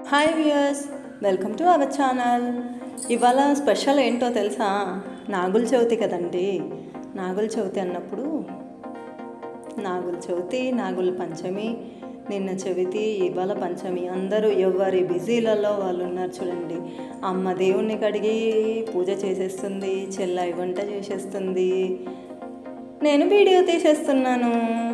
Hi viewers welcome to our channel ఇవాళ special ఏంటో తెలుసా నాగుల చవితి కదండి నాగుల చవితి అన్నప్పుడు నాగుల చవితి నాగుల పంచమి నిన్న చవితి ఇవాళ పంచమి అందరూ ఎవరి బిజీలలో వాళ్ళు ఉన్నారు చూడండి అమ్మ దేవుణ్ణి కడిగి పూజ చేసేస్తుంది చెల్లాయి వంట చేసేస్తుంది నేను వీడియో తీసేస్తున్నాను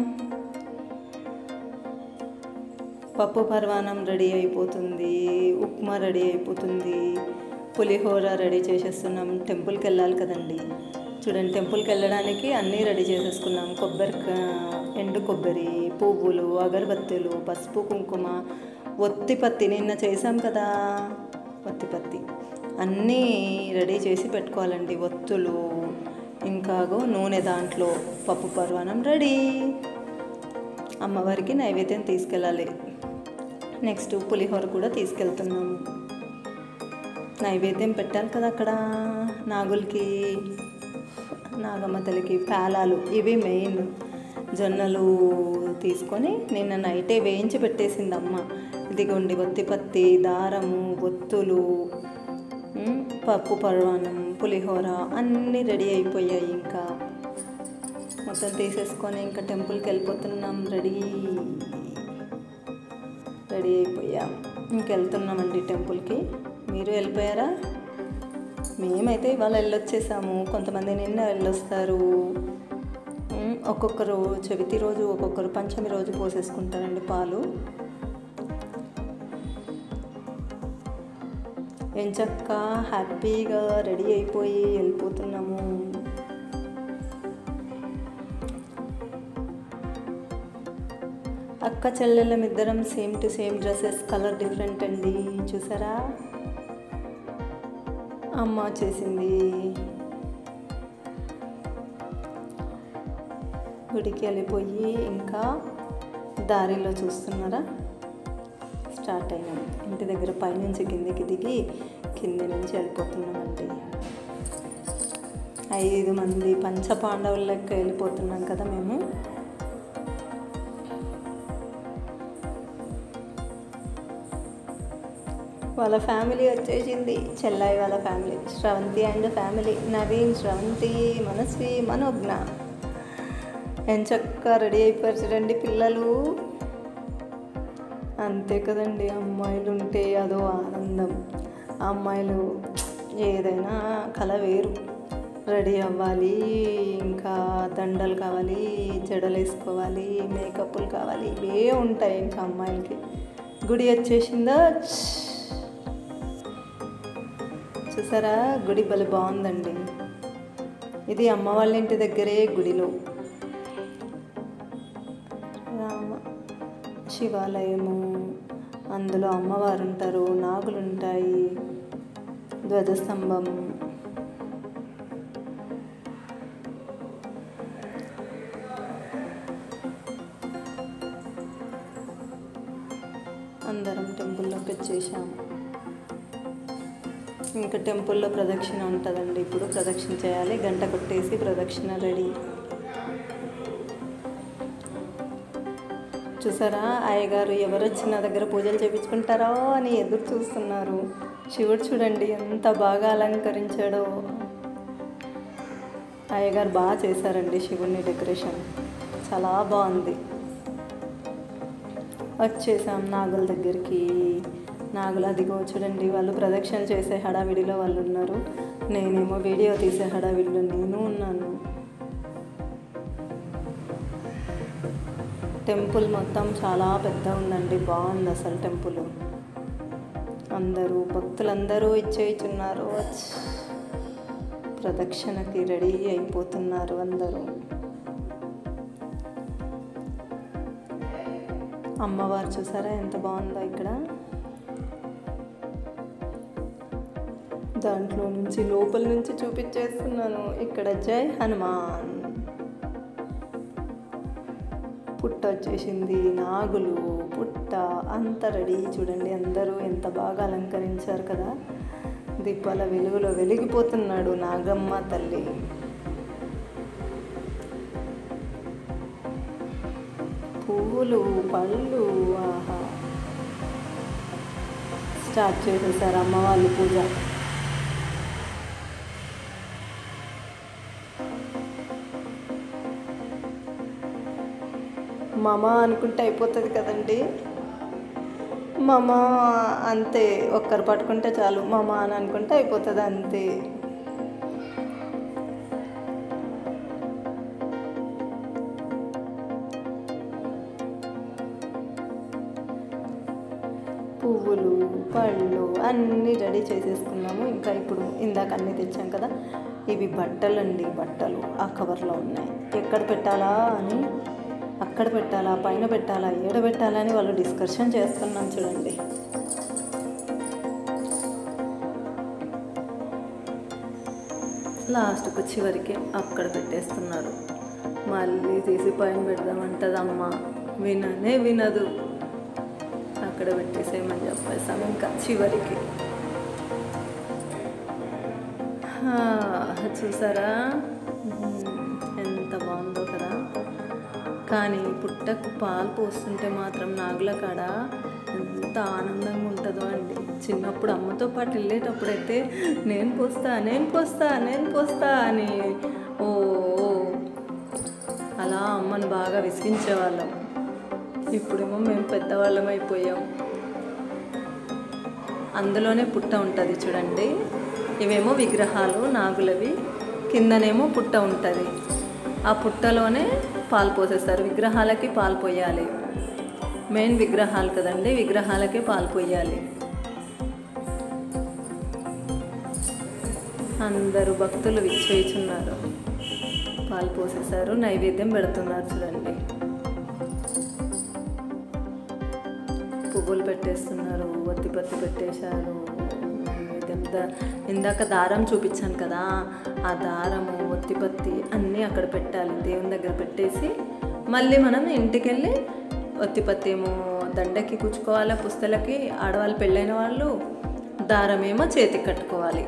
పప్పు పర్వాణం రెడీ అయిపోతుంది ఉప్మా రెడీ అయిపోతుంది పులిహోర రెడీ చేసేస్తున్నాం టెంపుల్కి వెళ్ళాలి కదండి చూడండి టెంపుల్కి వెళ్ళడానికి అన్నీ రెడీ చేసేసుకున్నాం కొబ్బరి ఎండు కొబ్బరి పువ్వులు అగరబత్తులు పసుపు కుంకుమ ఒత్తిపత్తి నిన్న చేసాం కదా ఒత్తిపత్తి అన్నీ రెడీ చేసి పెట్టుకోవాలండి ఒత్తులు ఇంకాగో నూనె దాంట్లో పప్పు పర్వాణం రెడీ అమ్మవారికి నైవేద్యం తీసుకెళ్ళాలి నెక్స్ట్ పులిహోర కూడా తీసుకెళ్తున్నాము నైవేద్యం పెట్టాలి కదా అక్కడ నాగులకి నాగమ్మ తల్లికి పేలాలు ఇవి మెయిన్ జొన్నలు తీసుకొని నిన్న నైటే వేయించి పెట్టేసింది అమ్మ ఇదిగోండి ఒత్తిపత్తి దారము ఒత్తులు ఉమ్, పప్పు పర్వాణం పులిహోర అన్నీ రెడీ అయిపోయాయి ఇంకా మొత్తం తీసేసుకొని ఇంకా టెంపుల్కి వెళ్ళిపోతున్నాం రెడీ రెడీ అయిపోయాం ఇంకెళ్తున్నామండి టెంపుల్కి మీరు వెళ్ళిపోయారా మేమైతే ఇవాళ వెళ్ళొచ్చేసాము కొంతమంది నిన్న వెళ్ళొస్తారు ఉమ్, ఒక్కొక్కరు చవితి రోజు ఒక్కొక్కరు పంచమి రోజు పోసేసుకుంటారండి పాలు ఎంచక్క హ్యాపీగా రెడీ అయిపోయి వెళ్ళిపోతున్నాము అక్క చెల్లెళ్ళం ఇద్దరం same to same dresses colour different అండి చూసారా అమ్మ చేసింది గుడికి వెళ్ళిపోయి ఇంకా దారిలో చూస్తున్నారా స్టార్ట్ అయ్యాం ఇంటి దగ్గర పైనుంచి కిందికి దిగి కింది నుంచి వెళ్ళిపోతున్నామండి ఐదు మంది పంచ పాండవుల లెక్క వెళ్ళిపోతున్నాం కదా మేము వాళ్ళ ఫ్యామిలీ వచ్చేసింది చెల్లాయి వాళ్ళ family Sravanthi and family Naveen Sravanthi Manasvi Manognya ఎంచక్క రెడీ అయిపోయారు చూడండి పిల్లలు అంతే కదండి అమ్మాయిలు ఉంటే అదో ఆనందం ఆ అమ్మాయిలు ఏదైనా కళ వేరు రెడీ అవ్వాలి ఇంకా దండలు కావాలి జడలు వేసుకోవాలి మేకప్లు కావాలి ఇవే ఉంటాయి ఇంకా అమ్మాయిలకి గుడి వచ్చేసిందా చూసారా గుడి భలే బాగుందండి ఇది అమ్మ వాళ్ళ ఇంటి దగ్గరే గుడిలో రామ శివాలయము అందులో అమ్మవారు ఉంటారు నాగులు ఉంటాయి ధ్వజస్తంభం అందరం టెంపుల్లోకి వచ్చేసాము ఇంకా టెంపుల్లో ప్రదక్షిణ ఉంటుందండి ఇప్పుడు ప్రదక్షిణ చేయాలి గంట కొట్టేసి ప్రదక్షిణ రెడీ చూసారా అయ్యగారు ఎవరు వచ్చి నా దగ్గర పూజలు చేయించుకుంటారో అని ఎదురు చూస్తున్నారు శివుడు చూడండి ఎంత బాగా అలంకరించాడో అయ్యగారు బాగా చేశారండి శివుడిని డెకరేషన్ చాలా బాగుంది వచ్చేసాం నాగుల దగ్గరికి నాగులు అదిగో చూడండి వాళ్ళు ప్రదక్షిణ చేసే హడావిడిలో వాళ్ళు ఉన్నారు నేనేమో వీడియో తీసే హడావిడిలో నేను ఉన్నాను టెంపుల్ మొత్తం చాలా పెద్ద ఉందండి బాగుంది అసలు టెంపుల్ అందరూ భక్తులందరూ ఇచ్చేయిచున్నారు ప్రదక్షిణకి రెడీ అయిపోతున్నారు అందరూ అమ్మవారు చూసారా ఎంత బాగుందో ఇక్కడ దాంట్లో నుంచి లోపల నుంచి చూపించేస్తున్నాను ఇక్కడ జై హనుమాన్ పుట్ట వచ్చేసింది నాగులు పుట్ట అంత రెడీ చూడండి అందరూ ఎంత బాగా అలంకరించారు కదా దీపాల వెలుగులో వెలిగిపోతున్నాడు నాగమ్మ తల్లి పువ్వులు పళ్ళు ఆహా స్టార్ట్ చేసేసారు అమ్మ వాళ్ళు పూజ మమ అనుకుంటే అయిపోతుంది కదండి మమ అంతే ఒక్కరు పట్టుకుంటే చాలు మమ అని అనుకుంటే అయిపోతుంది అంతే పువ్వులు పళ్ళు అన్నీ రెడీ చేసేసుకున్నాము ఇంకా ఇప్పుడు ఇందాక అన్నీ తెచ్చాం కదా ఇవి బట్టలు అండి బట్టలు ఆ కవర్లో ఉన్నాయి ఎక్కడ పెట్టాలా అని అక్కడ పెట్టాలా పైన పెట్టాలా ఏడ పెట్టాలా అని వాళ్ళు డిస్కషన్ చేస్తున్నాం చూడండి లాస్ట్కి చివరికి అక్కడ పెట్టేస్తున్నారు మళ్ళీ తీసి పైన పెడదామంటది అమ్మ విననే వినదు అక్కడ పెట్టేసేయమని చెప్పేసాం ఇంకా చివరికి హా, చూసారా మ్మ్, ఎంత బాగుందో కదా కానీ పుట్టకు పాలు పోస్తుంటే మాత్రం నాగుల కాడ ఎంత ఆనందంగా ఉంటుందో అండి చిన్నప్పుడు అమ్మతో పాటు వెళ్ళేటప్పుడైతే నేను పోస్తా నేను పోస్తా నేను పోస్తా అని ఓ ఓ, అలా అమ్మను బాగా విసిగించేవాళ్ళం ఇప్పుడేమో మేము పెద్దవాళ్ళం అయిపోయాం అందులోనే పుట్ట ఉంటుంది చూడండి ఇవేమో విగ్రహాలు నాగులవి కిందనేమో పుట్ట ఉంటుంది ఆ పుట్టలోనే పాలు పోసేస్తారు విగ్రహాలకి పాలు పోయాలి మెయిన్ విగ్రహాలు కదండి విగ్రహాలకే పాలు పోయాలి అందరూ భక్తులు విచ్చేయుచున్నారు పాలు పోసేశారు నైవేద్యం పెడుతున్నారు చూడండి పువ్వులు పెట్టేస్తున్నారు ఒత్తి పత్తి పెట్టేశారు నైవేద్యం ద- ఇందాక దారం చూపించాను కదా ఆ దారము ఒత్తిపత్తి అన్నీ అక్కడ పెట్టాలి దేవుని దగ్గర పెట్టేసి మళ్ళీ మనం ఇంటికి వెళ్ళి ఒత్తిపత్తి ఏమో దండకి కూర్చుకోవాలి పుస్తలకి ఆడవాళ్ళు పెళ్ళైన వాళ్ళు దారమేమో చేతికి కట్టుకోవాలి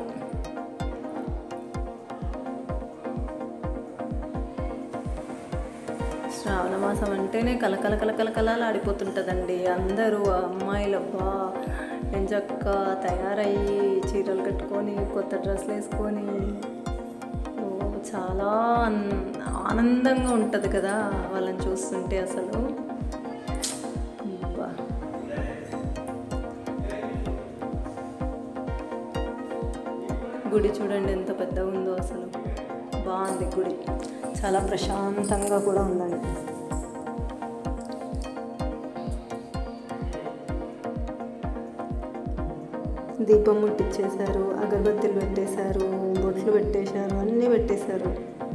శ్రావణ మాసం అంటేనే కలకల కలకల కలాలు ఆడిపోతుంటుందండి అందరూ అమ్మాయిలు అబ్బా ఎంచక్క తయారయ్యి చీరలు కట్టుకొని కొత్త డ్రెస్సులు వేసుకొని ఓ, చాలా అన్- ఆనందంగా ఉంటుంది కదా వాళ్ళని చూస్తుంటే అసలు అబ్బా. గుడి చూడండి ఎంత పెద్దగా ఉందో అసలు బాగుంది గుడి చాలా ప్రశాంతంగా కూడా ఉందండి దీపం ముట్టించేశారు అగరబత్తులు పెట్టేశారు బొట్లు పెట్టేశారు అన్నీ పెట్టేశారు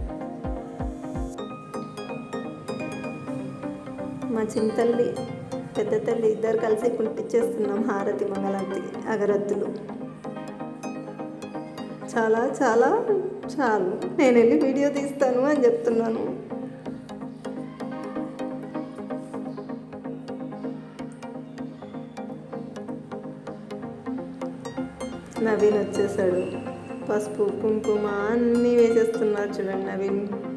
మా చింతల్లి పెద్ద తల్లి ఇద్దరు కలిసి పుట్టించేస్తున్నాం హారతి మంగళారతి అగరత్తులు చాలా చాలా చాలు నేను వెళ్ళి వీడియో తీస్తాను అని చెప్తున్నాను నవీన్ వచ్చేసాడు పసుపు కుంకుమ అన్నీ వేసేస్తున్నారు చూడండి నవీన్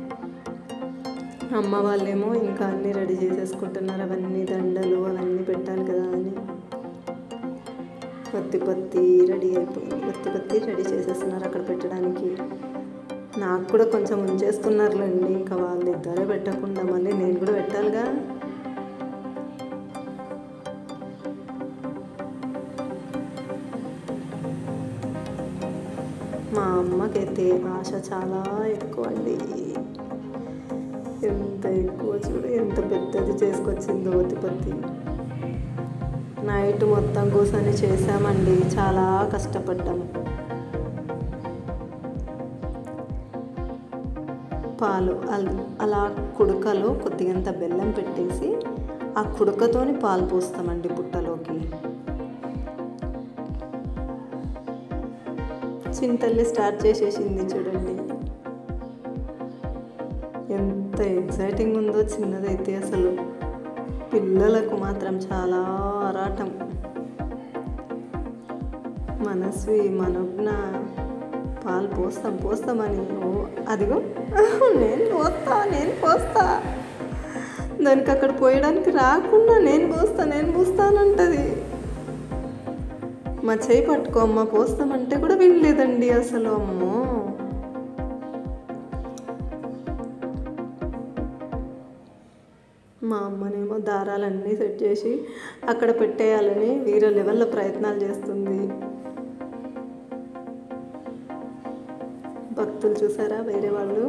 అమ్మ వాళ్ళేమో ఇంకా అన్నీ రెడీ చేసేసుకుంటున్నారు అవన్నీ దండలు అవన్నీ పెట్టాలి కదా అని పత్తి పత్తి రెడీ అయిపోయింది పత్తి పత్తి రెడీ చేసేస్తున్నారు అక్కడ పెట్టడానికి నాకు కూడా కొంచెం ఉంచేసుకున్నారులేండి ఇంకా వాళ్ళు ఇద్దరే పెట్టకుండా మళ్ళీ నేను కూడా పెట్టాలిగా మా అమ్మకైతే ఆశ చాలా ఎక్కువ అండి ఎంత ఎక్కువ చూడు ఎంత పెద్దది చేసుకొచ్చిందో ఒత్తిపత్తి నైట్ మొత్తం కూర్చొని చేసామండి చాలా కష్టపడ్డాము పాలు అల్- అలా కుడుకలో కొద్దిగంత బెల్లం పెట్టేసి ఆ కుడుకతోని పాలు పోస్తామండి పుట్టలోకి చింతల్లి స్టార్ట్ చేసేసింది చూడండి ఎంత ఎగ్జైటింగ్ ఉందో చిన్నదైతే అసలు పిల్లలకు మాత్రం చాలా ఆరాటం మనస్వి మనజ్ఞ పాలు పోస్తాం పోస్తామని ఓ అదిగో నేను పోస్తా నేను పోస్తా దానికి అక్కడ పోయడానికి రాకుండా నేను పోస్తా నేను పోస్తానంటది మా చేయి పట్టుకో అమ్మ పోస్తామంటే కూడా వినలేదండి అసలు అమ్మో మా అమ్మనేమో దారాలన్నీ సెట్ చేసి అక్కడ పెట్టేయాలని వీరో లెవెల్లో ప్రయత్నాలు చేస్తుంది భక్తులు చూసారా వేరే వాళ్ళు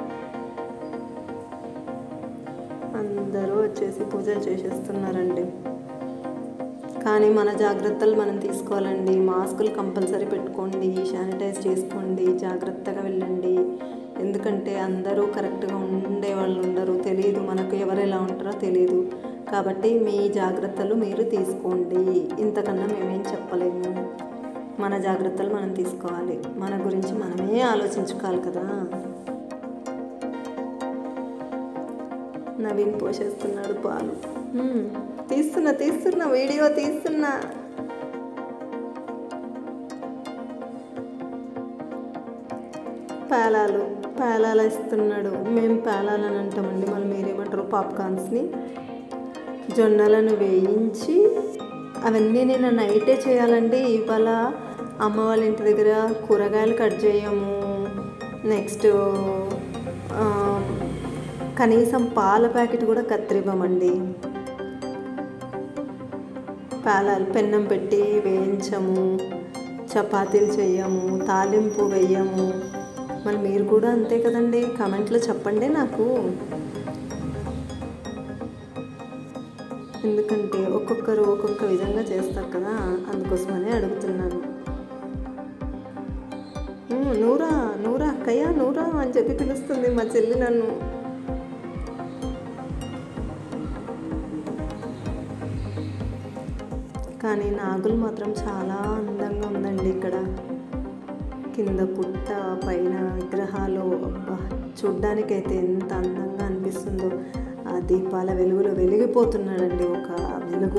అందరూ వచ్చేసి పూజలు చేసేస్తున్నారండి కానీ మన జాగ్రత్తలు మనం తీసుకోవాలండి మాస్కులు కంపల్సరీ పెట్టుకోండి శానిటైజ్ చేసుకోండి జాగ్రత్తగా వెళ్ళండి ఎందుకంటే అందరూ కరెక్ట్గా ఉండే వాళ్ళు ఉండరు తెలియదు మనకు ఎవరు ఎలా ఉంటారో తెలియదు కాబట్టి మీ జాగ్రత్తలు మీరు తీసుకోండి ఇంతకన్నా మేమేం చెప్పలేము మన జాగ్రత్తలు మనం తీసుకోవాలి మన గురించి మనమే ఆలోచించుకోవాలి కదా నవీన్ పోషేస్తున్నాడు పాలు మ్మ్. తీస్తున్నా తీస్తున్నా వీడియో తీస్తున్నా పేలాలు పేలాలు ఇస్తున్నాడు మేము పేలాలు అని అంటామండి మళ్ళీ మీరేమంటారు పాప్కార్న్స్ని జొన్నలను వేయించి అవన్నీ నేను నైటే చేయాలండి ఇవాళ అమ్మ వాళ్ళ ఇంటి దగ్గర కూరగాయలు కట్ చేయము నెక్స్ట్ కనీసం పాల ప్యాకెట్ కూడా కత్తిరివ్వమండి పాలాలు పెన్నం పెట్టి వేయించము చపాతీలు చెయ్యము తాలింపు వేయము మరి మీరు కూడా అంతే కదండి కమెంట్లో చెప్పండి నాకు ఎందుకంటే ఒక్కొక్కరు ఒక్కొక్క విధంగా చేస్తారు కదా అందుకోసమని అడుగుతున్నాను "ఉమ్, నూరా నూరా అక్కయ్య నూరా అని చెప్పి పిలుస్తుంది మా చెల్లి నన్ను కానీ నాగులు మాత్రం చాలా అందంగా ఉందండి ఇక్కడ కింద పుట్ట పైన విగ్రహాలు అబ్బా చూడ్డానికైతే ఎంత అందంగా అనిపిస్తుందో ఆ దీపాల వెలుగులో వెలిగిపోతున్నాడండి ఒక వెలుగు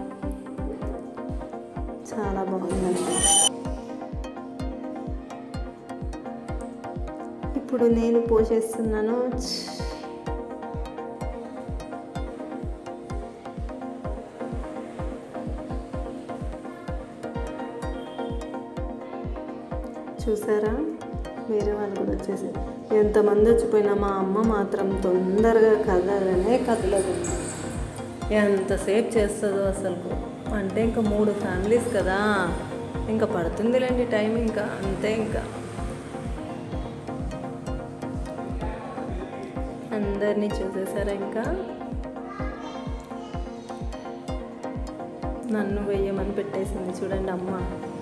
చాలా బాగుందండి ఇప్పుడు నేను పోషేస్తున్నాను ఛ్. చూసారా వేరే వాళ్ళు కూడా వచ్చేసి ఎంతమంది వచ్చిపోయినా మా అమ్మ మాత్రం తొందరగా కదలనే కదలదు ఎంతసేపు చేస్తుందో అసలు అంటే ఇంకా మూడు ఫ్యామిలీస్ కదా ఇంకా పడుతుందిలేండి టైం ఇంకా అంతే ఇంకా అందరినీ చూసేసారా ఇంకా నన్ను వెయ్యమని పెట్టేసింది చూడండి అమ్మ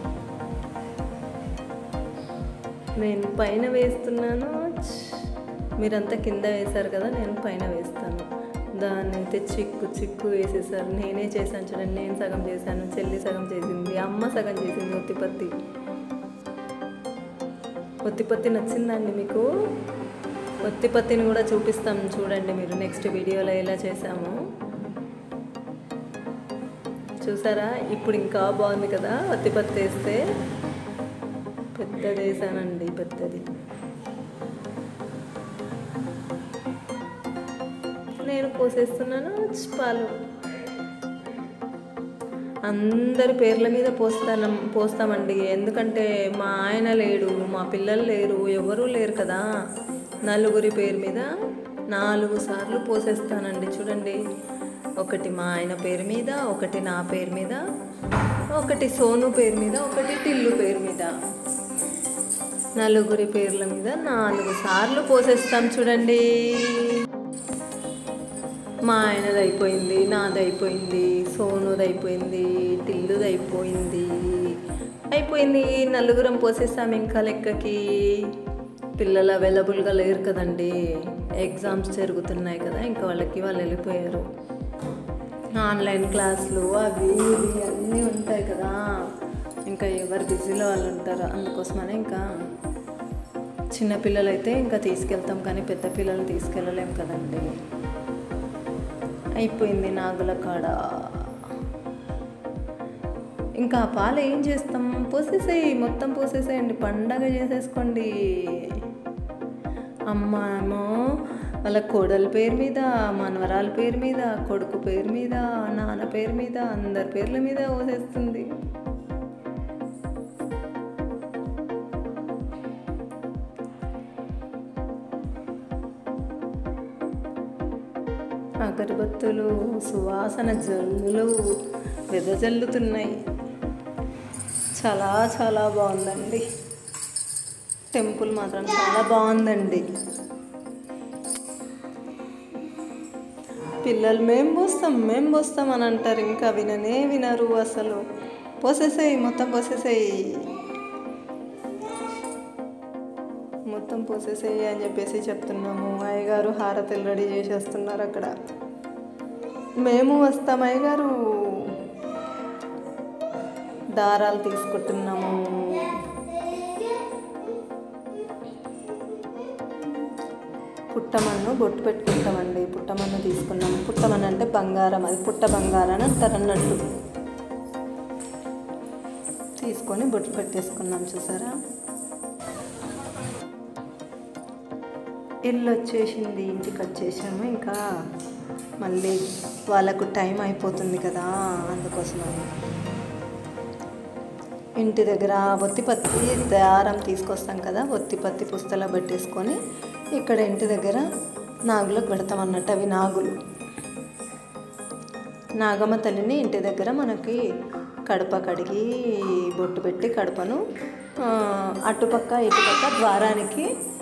నేను పైన వేస్తున్నాను ఛ్! మీరంతా కింద వేశారు కదా నేను పైన వేస్తాను దాన్ని అయితే చిక్కు చిక్కు వేసేసారు నేనే చేశాను చూడండి నేను సగం చేశాను చెల్లి సగం చేసింది అమ్మ సగం చేసింది ఒత్తిపత్తి ఒత్తిపత్తి నచ్చిందండి మీకు ఒత్తిపత్తిని కూడా చూపిస్తాం చూడండి మీరు నెక్స్ట్ వీడియోలో ఎలా చేసాము చూసారా ఇప్పుడు ఇంకా బాగుంది కదా ఒత్తిపత్తి వేస్తే పెద్దది వేసానండి పెద్దది నేను పోసేస్తున్నాను పాలు అందరి పేర్ల మీద పోస్తాను పోస్తామండి ఎందుకంటే మా ఆయన లేడు మా పిల్లలు లేరు ఎవరూ లేరు కదా నలుగురి పేరు మీద నాలుగు సార్లు పోసేస్తానండి చూడండి ఒకటి మా ఆయన పేరు మీద ఒకటి నా పేరు మీద ఒకటి సోను పేరు మీద ఒకటి టిల్లు పేరు మీద నలుగురి పేర్ల మీద నాలుగు సార్లు పోసేస్తాం చూడండి మా ఆయనది అయిపోయింది నాది అయిపోయింది సోనుది అయిపోయింది టిల్లుది అయిపోయింది అయిపోయింది నలుగురం పోసేస్తాం ఇంకా లెక్కకి పిల్లలు అవైలబుల్గా లేరు కదండి ఎగ్జామ్స్ జరుగుతున్నాయి కదా ఇంకా వాళ్ళకి వాళ్ళు వెళ్ళిపోయారు ఆన్లైన్ క్లాసులు అవి ఇవి అన్నీ ఉంటాయి కదా ఇంకా ఎవరు బిజీలో వాళ్ళు ఉంటారు అందుకోసమనే ఇంకా చిన్న పిల్లలైతే ఇంకా తీసుకెళ్తాం కానీ పెద్ద పిల్లలు తీసుకెళ్ళలేం కదండి అయిపోయింది నాగుల కాడ ఇంకా ఆ పాలు ఏం చేస్తాం పోసేసేయి మొత్తం పోసేసేయండి పండగ చేసేసుకోండి అమ్మ ఏమో వాళ్ళ కోడల పేరు మీద మనవరాల పేరు మీద కొడుకు పేరు మీద నాన్న పేరు మీద అందరి పేర్ల మీద పోసేస్తుంది అగరబత్తులు సువాసన జల్లులు వెదజల్లుతున్నాయి చాలా చాలా బాగుందండి టెంపుల్ మాత్రం చాలా బాగుందండి పిల్లలు మేం పోస్తాం మేం పోస్తాం అని అంటారు ఇంకా విననే వినరు అసలు పోసేసేయి మొత్తం పోసేసేయి మొత్తం పోసేసేయి అని చెప్పేసి చెప్తున్నాము అయ్యగారు హారతులు రెడీ చేసేస్తున్నారు అక్కడ మేము వస్తాం అయ్యగారు దారాలు తీసుకుంటున్నాము పుట్టమన్ను బొట్టు పెట్టుకుంటామండి పుట్టమన్ను తీసుకున్నాం పుట్టమన్ను అంటే బంగారం అది పుట్ట బంగారం అని అంటారు అన్నట్టు తీసుకొని బొట్టు పెట్టేసుకున్నాం చూసారా ఇల్లు వచ్చేసింది ఇంటికి వచ్చేసాము ఇంకా మళ్ళీ వాళ్ళకు టైం అయిపోతుంది కదా అందుకోసమని ఇంటి దగ్గర ఒత్తిపత్తి దారం తీసుకొస్తాం కదా ఒత్తిపత్తి పుస్తలో పెట్టేసుకొని ఇక్కడ ఇంటి దగ్గర నాగులకు పెడతాం అన్నట్టు అవి నాగులు నాగమ్మ తల్లిని ఇంటి దగ్గర మనకి కడప కడిగి బొట్టు పెట్టి కడపను ఆ, అటుపక్క ఇటుపక్క ద్వారానికి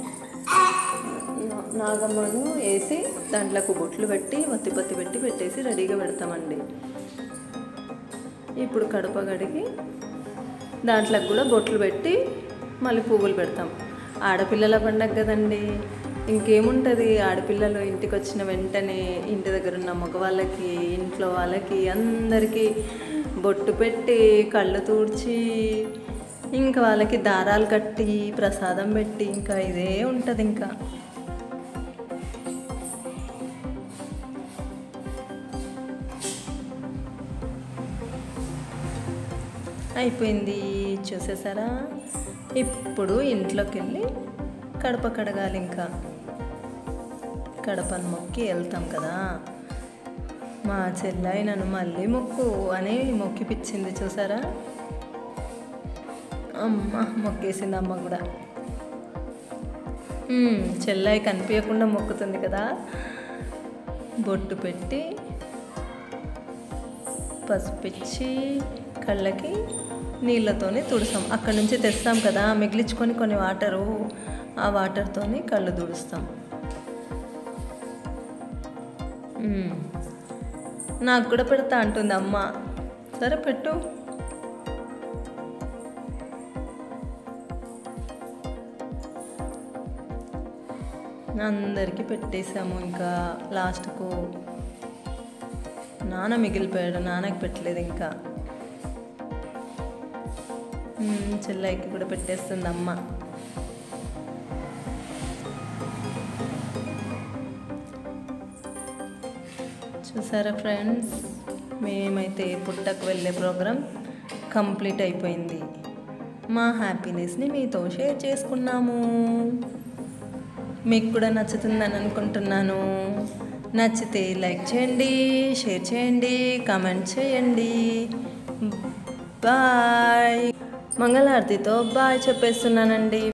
నా- నాగమ్మను వేసి దాంట్లోకి బొట్లు పెట్టి ఒత్తిపత్తి పెట్టి పెట్టేసి రెడీగా పెడతామండి ఇప్పుడు కడప కడిగి దాంట్లోకి కూడా బొట్లు పెట్టి మళ్ళీ పువ్వులు పెడతాం ఆడపిల్లల పండగ కదండి ఇంకేముంటుంది ఆడపిల్లలు ఇంటికి వచ్చిన వెంటనే ఇంటి దగ్గర ఉన్న మగవాళ్ళకి ఇంట్లో వాళ్ళకి అందరికీ బొట్టు పెట్టి కళ్ళు తూడ్చి ఇంకా వాళ్ళకి దారాలు కట్టి ప్రసాదం పెట్టి ఇంకా ఇదే ఉంటుంది ఇంకా అయిపోయింది చూసేసారా ఇప్పుడు ఇంట్లోకి వెళ్ళి కడప కడగాలి ఇంకా కడపను మొక్కి వెళ్తాం కదా మా చెల్లాయి నన్ను మళ్ళీ మొక్కు అని మొక్కిపిచ్చింది చూసారా అమ్మ మొక్కేసింది అమ్మ కూడా మ్మ్, చెల్లాయి కనిపించకుండా మొక్కుతుంది కదా బొట్టు పెట్టి పసుపిచ్చి కళ్ళకి నీళ్ళతోని తుడుస్తాం అక్కడ నుంచి తెస్తాం కదా మిగిలించుకొని కొన్ని వాటరు ఆ వాటర్తోని కళ్ళు తుడుస్తాం మ్మ్. నాకు కూడా పెడతా అంటుంది అమ్మ సరే పెట్టు అందరికీ పెట్టేసాము ఇంకా లాస్ట్కు నాన్న మిగిలిపోయాడు నాన్నకి పెట్టలేదు ఇంకా మ్మ్, చెల్లైకి కూడా పెట్టేస్తుంది అమ్మ చూసారా ఫ్రెండ్స్ మేమైతే పుట్టకు వెళ్ళే ప్రోగ్రాం కంప్లీట్ అయిపోయింది మా హ్యాపీనెస్ని మీతో షేర్ చేసుకున్నాము మీకు కూడా నచ్చుతుందని అనుకుంటున్నాను నచ్చితే లైక్ చేయండి షేర్ చేయండి కామెంట్ చేయండి బాయ్ మంగళారతితో బాయ్ చెప్పేస్తున్నానండి